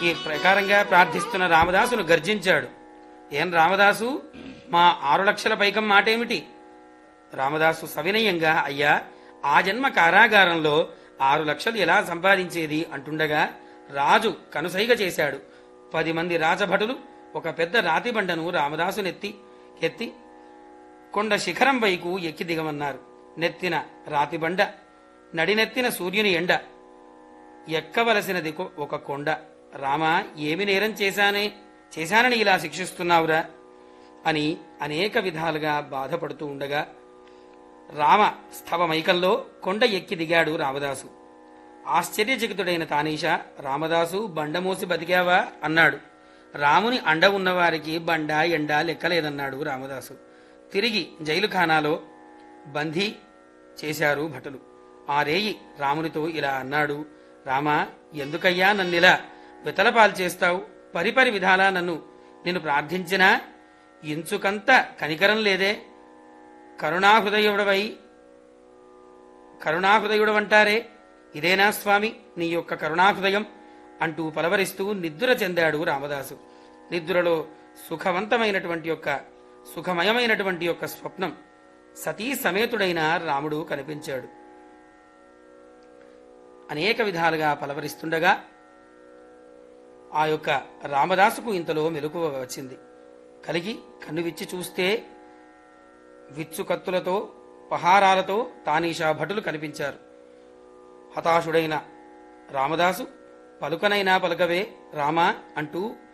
ఈ ప్రకారంగా ప్రార్థిస్తున్న రామదాసును గర్జించాడు ఏం రామదాసు మా ఆరు లక్షల పైకం మాటేమిటి రామదాసు సవినయంగా అయ్యా ఆ జన్మ కారాగారంలో ఆరు లక్షలు ఎలా సంపాదించేది అంటుండగా రాజు కనుసైగ చేశాడు పది మంది రాజభటులు ఒక పెద్ద రాతి బండను రామదాసునెత్తి ఎత్తి కొండ శిఖరం వైపు ఎక్కి దిగమన్నారు నెత్తిన రాతి బండ నడినెత్తిన సూర్యుని ఎండ ఎక్కవలసినది కొ- ఒక కొండ రామా ఏమి నేరం చేశానే చేశానని ఇలా శిక్షిస్తున్నావురా అని అనేక విధాలుగా బాధపడుతూ ఉండగా రామ స్థవమైకంలో కొండ ఎక్కి దిగాడు రామదాసు ఆశ్చర్యచకితుడైన తానీష రామదాసు బండమోసి బతికావా అన్నాడు రాముని అండ ఉన్నవారికి బండ ఎండ లెక్కలేదన్నాడు రామదాసు తిరిగి జైలు ఖానాలో బందీ చేశారు భటులు ఆ రేయి రామునితో ఇలా అన్నాడు రామా ఎందుకయ్యా నన్నిలా వితలపాలు చేస్తావు పరిపరి విధాలా నన్ను నిన్ను ప్రార్థించినా ఇంచుకంత కనికరం లేదే కరుణాహృదయుడవై కరుణాహృదయుడవంటారే ఇదేనా స్వామి నీ యొక్క కరుణాహృదయం అంటూ పలవరిస్తూ నిద్ర చెందాడు రామదాసు నిద్రలో సుఖవంతమైనటువంటి యొక్క సుఖమయమైనటువంటి యొక్క స్వప్నం సతీ సమేతుడైన రాముడు కనిపించాడు అనేక విధాలుగా పలవరిస్తుండగా ఆ యొక్క రామదాసుకు ఇంతలో మెలకువ వచ్చింది కలిగి కన్ను విచ్చి చూస్తే విచ్చు కత్తులతో పహారాలతో తానీషా భటులు కనిపించారు హతాశుడైన రామదాసు పలుకనైనా పలుకవే రామా అంటూ